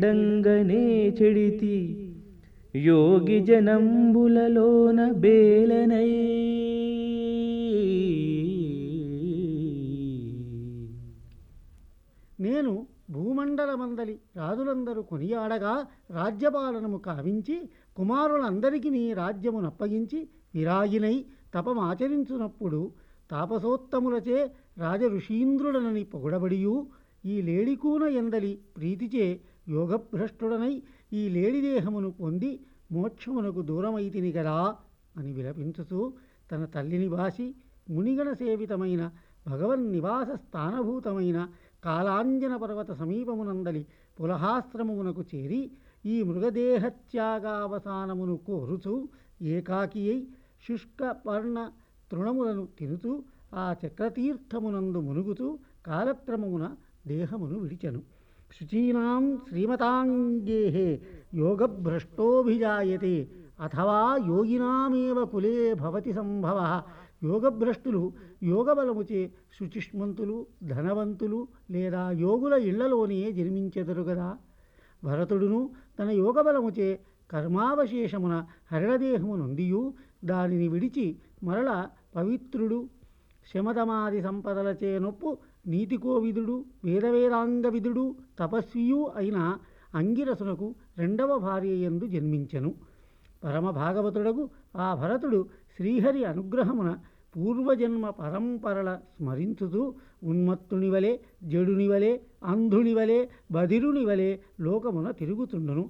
డంగనే చెడితి యోగి జనంబులలోన బేలనై నేను భూమండలమందలి రాజులందరూ కొనియాడగా రాజ్యపాలనము కావించి కుమారులందరికీ నీ రాజ్యమునప్పగించి విరాగినై తపమాచరించునప్పుడు తాపసోత్తములచే రాజ ఋషీంద్రుడనని పొగడబడియు ఈ లేడికూన ఎందలి ప్రీతిచే యోగభ్రష్టుడనై ఈ లేడి దేహమును పొంది మోక్షమునకు దూరమైతిని గదా అని విలపించుతూ తన తల్లిని బాసి మునిగణ సేవితమైన భగవన్ నివాస స్థానభూతమైన కాలాంజన పర్వత సమీపమునందలి పులహాశ్రమమునకు చేరి ఈ మృగదేహత్యాగావసానమును కోరుచు ఏకాకి అయి శుష్క పర్ణ తృణములను తినుతూ ఆ చక్రతీర్థమునందు మునుగుతూ కాలక్రమమున దేహమును విడిచెను శుచీనాం శ్రీమతాంగేహే యోగభ్రష్టోభిజాయతే అథవా యోగినామేవ కులే భవతి సంభవ యోగభ్రష్టులు యోగబలముచే శుచిష్మంతులు ధనవంతులు లేదా యోగుల ఇళ్లలోనే జన్మించెదరు కదా భరతుడును తన యోగబలముచే కర్మావశేషమున హరిణదేహము నొందియు దానిని విడిచి మరల పవిత్రుడు శమదమాది సంపదలచే నొప్పు నీతికోవిదుడు వేదవేదాంగవిదుడు తపస్వియు అయిన అంగిరసునకు రెండవ భార్య యందు జన్మించెను పరమ భాగవతుడగు ఆ భరతుడు శ్రీహరి అనుగ్రహమున పూర్వజన్మ పరంపరల స్మరించుతూ ఉన్మత్తుని వలె జడుని వలె అంధుని వలె బదిరుని వలె లోకమున తిరుగుతుండును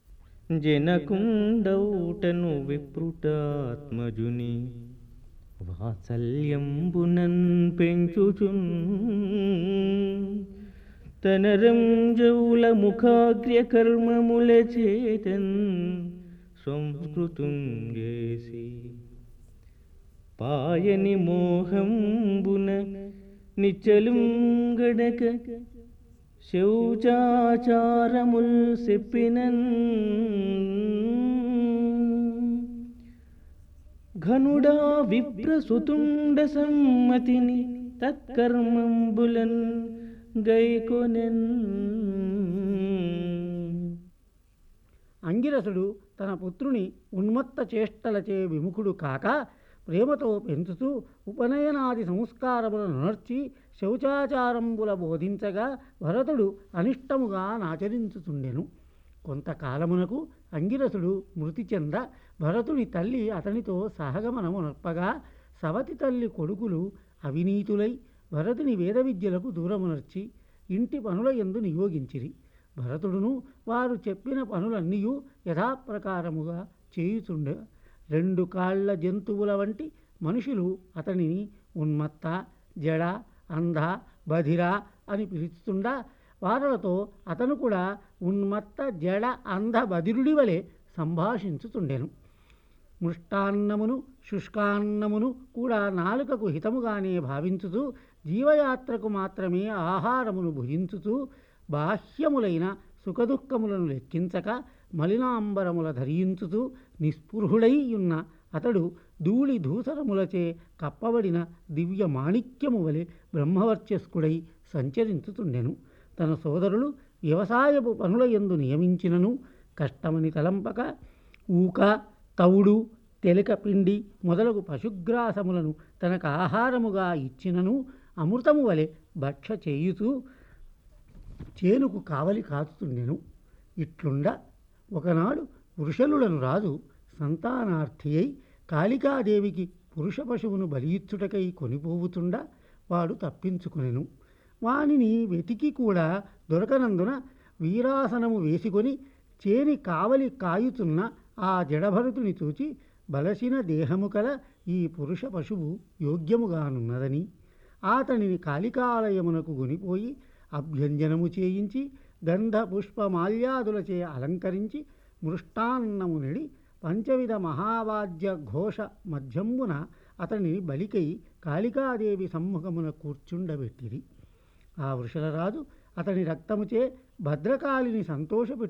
జనకుండౌటను విప్రుటాత్మజుని వాత్సల్యంబునన్ పెంచుచున్ తన రంజౌల ముఖాగ్ర్య కర్మముల చేతన్ సంస్కృతం చేసి పాయని మోహంబున నిచ్చలుం గడక శౌచాచారముల్ చెప్పినన్ ఘనుడా విప్రసుతుండ సమ్మతిని తత్కర్మంబులన్ గైకొనెన్ అంగిరసుడు తన పుత్రుని ఉన్మత్త చేష్టలచే విముఖుడు కాక ప్రేమతో పెంచుతూ ఉపనయనాది సంస్కారములను నర్చి శౌచాచారంబుల బోధించగా భరతుడు అనిష్టముగా నాచరించుచుండెను కొంతకాలమునకు అంగిరసుడు మృతి చెంద భరతుని తల్లి అతనితో సహగమనము నర్పగా సవతి తల్లి కొడుకులు అవినీతులై భరతుని వేద విద్యలకు దూరమునర్చి ఇంటి పనుల యందు నియోగించిరి భరతుడును వారు చెప్పిన పనులన్నీ యథాప్రకారముగా చేయుచుండే రెండు కాళ్ళ జంతువుల వంటి మనుషులు అతనిని ఉన్మత్త జడ అంధ బధిర అని పిలుస్తుండా వారలతో అతను కూడా ఉన్మత్త జడ అంధ బధిరుడి వలె సంభాషించుతుండెను మృష్టాన్నమును శుష్కాన్నమును కూడా నాలుకకు హితముగానే భావించుతూ జీవయాత్రకు మాత్రమే ఆహారమును భుజించుతూ బాహ్యములైన సుఖదుఖములను లెక్కించక మలినాంబరముల ధరించుతూ నిస్పృహుడై ఉన్న అతడు ధూళి ధూసరములచే కప్పబడిన దివ్య మాణిక్యము వలె బ్రహ్మవర్చస్కుడై సంచరించుతుండెను తన సోదరులు వ్యవసాయపు పనుల యందు నియమించినను కష్టమని తలంపక ఊక తవుడు తెలక పిండి మొదలగు పశుగ్రాసములను తనకు ఆహారముగా ఇచ్చినను అమృతము వలె భక్ష చేయుతూ చేనుకు కావలి కాచుతుండెను ఇట్లుండ ఒకనాడు వృషలులను రాజు సంతానార్థి అయి కాళికాదేవికి పురుష పశువును బలియిచ్చుటకై కొనిపోవుతుండా వాడు తప్పించుకొనెను వానిని వెతికి కూడా దొరకనందున వీరాసనము వేసుకొని చేని కావలి కాయుతున్న ఆ జడభరతుని చూచి బలసిన దేహము కల ఈ పురుష పశువు యోగ్యముగానున్నదని అతనిని కాళికాలయమునకు గొనిపోయి అభ్యంజనము చేయించి గంధ పుష్పమాల్యాదులచే అలంకరించి మృష్టాన్నము నెడి పంచవిధ మహావాద్య ఘోష మధ్యంబున అతనిని బలికై కాళికాదేవి సమ్ముఖమున కూర్చుండబెట్టిరి ఆ వృషలరాజు అతని రక్తముచే భద్రకాళిని సంతోషపెట్టు